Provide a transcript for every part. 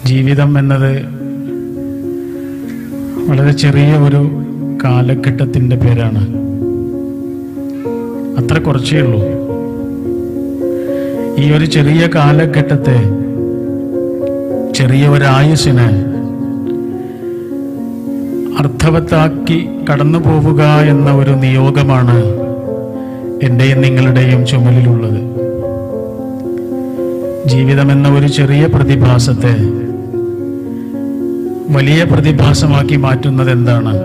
ജീവിതം എന്നത് വളരെ ചെറിയ ഒരു കാലഘട്ടത്തിൻ്റെ പേരാണ് അത്ര കുറച്ചേ ഉള്ളൂ ഈ ഒരു ചെറിയ കാലഘട്ടത്തെ ചെറിയ ഒരായുസിനെ അർത്ഥവത്താക്കി കടന്നു പോവുക എന്ന ഒരു നിയോഗമാണ് എൻ്റെയും നിങ്ങളുടെയും ചുമലിലുള്ളത് ജീവിതമെന്ന ഒരു ചെറിയ പ്രതിഭാസത്തെ വലിയ പ്രതിഭാസമാക്കി മാറ്റുന്നത് എന്താണ്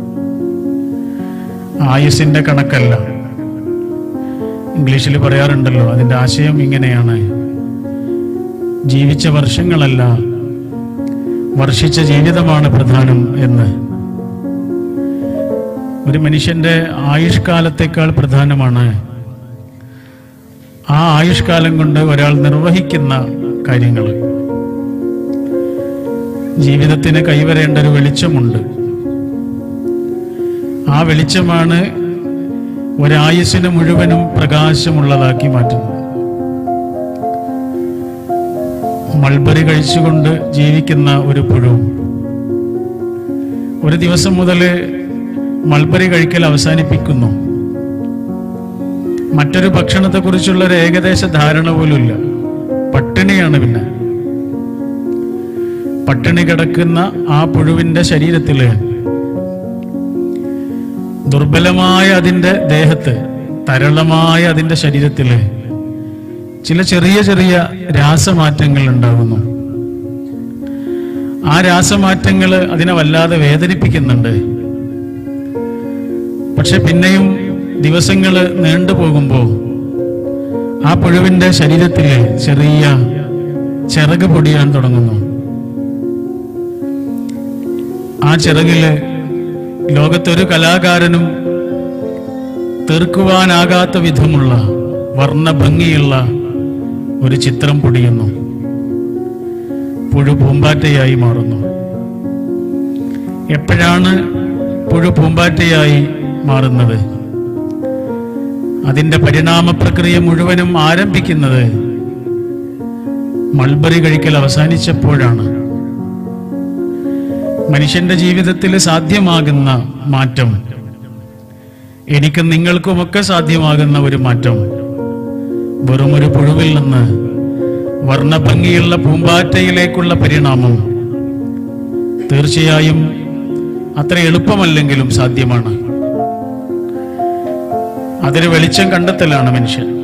ആയുസിന്റെ കണക്കല്ല ഇംഗ്ലീഷിൽ പറയാറുണ്ടല്ലോ അതിൻ്റെ ആശയം ഇങ്ങനെയാണ് ജീവിച്ച വർഷങ്ങളല്ല വർഷിച്ച ജീവിതമാണ് പ്രധാനം എന്ന് ഒരു മനുഷ്യന്റെ ആയുഷ്കാലത്തേക്കാൾ പ്രധാനമാണ് ആ ആയുഷ്കാലം കൊണ്ട് ഒരാൾ നിർവഹിക്കുന്ന കാര്യങ്ങൾ ജീവിതത്തിന് കൈവരേണ്ട ഒരു വെളിച്ചമുണ്ട് ആ വെളിച്ചമാണ് ഒരായുസിന് മുഴുവനും പ്രകാശമുള്ളതാക്കി മാറ്റുന്നത് മൾബറി കഴിച്ചുകൊണ്ട് ജീവിക്കുന്ന ഒരു പുഴു ഒരു ദിവസം മുതൽ മൾബറി കഴിക്കൽ അവസാനിപ്പിക്കുന്നു മറ്റൊരു ഭക്ഷണത്തെക്കുറിച്ചുള്ള ഒരു ഏകദേശ ധാരണ പോലുമില്ല പട്ടിണിയാണ് പിന്നെ പട്ടിണി കിടക്കുന്ന ആ പുഴുവിന്റെ ശരീരത്തില് ദുർബലമായ അതിന്റെ ദേഹത്ത് തരളമായ അതിന്റെ ശരീരത്തില് ചില ചെറിയ ചെറിയ രാസമാറ്റങ്ങൾ ഉണ്ടാകുന്നു ആ രാസമാറ്റങ്ങൾ അതിനെ വല്ലാതെ വേദനിപ്പിക്കുന്നുണ്ട് പക്ഷെ പിന്നെയും ദിവസങ്ങൾ നീണ്ടുപോകുമ്പോൾ ആ പുഴുവിന്റെ ശരീരത്തില് ചെറിയ ചിറക് പൊടിയാൻ തുടങ്ങുന്നു ആ ചിറകില് ലോകത്തൊരു കലാകാരനും തീർക്കുവാനാകാത്ത വിധമുള്ള വർണ്ണഭംഗിയുള്ള ഒരു ചിത്രം പൊടിയുന്നു പുഴു പൂമ്പാറ്റയായി മാറുന്നു എപ്പോഴാണ് പുഴു പൂമ്പാറ്റയായി മാറുന്നത് അതിന്റെ പരിണാമ പ്രക്രിയ മുഴുവനും ആരംഭിക്കുന്നത് മൾബറി കഴിക്കൽ അവസാനിച്ചപ്പോഴാണ് മനുഷ്യന്റെ ജീവിതത്തിൽ സാധ്യമാകുന്ന മാറ്റം എനിക്കും നിങ്ങൾക്കുമൊക്കെ സാധ്യമാകുന്ന ഒരു മാറ്റം വെറും ഒരു പുഴുവിൽ നിന്ന് വർണ്ണഭംഗിയുള്ള പൂമ്പാറ്റയിലേക്കുള്ള പരിണാമം തീർച്ചയായും അത്ര എളുപ്പമല്ലെങ്കിലും സാധ്യമാണ് അതിന് വെളിച്ചം കണ്ടെത്തലാണ് മനുഷ്യൻ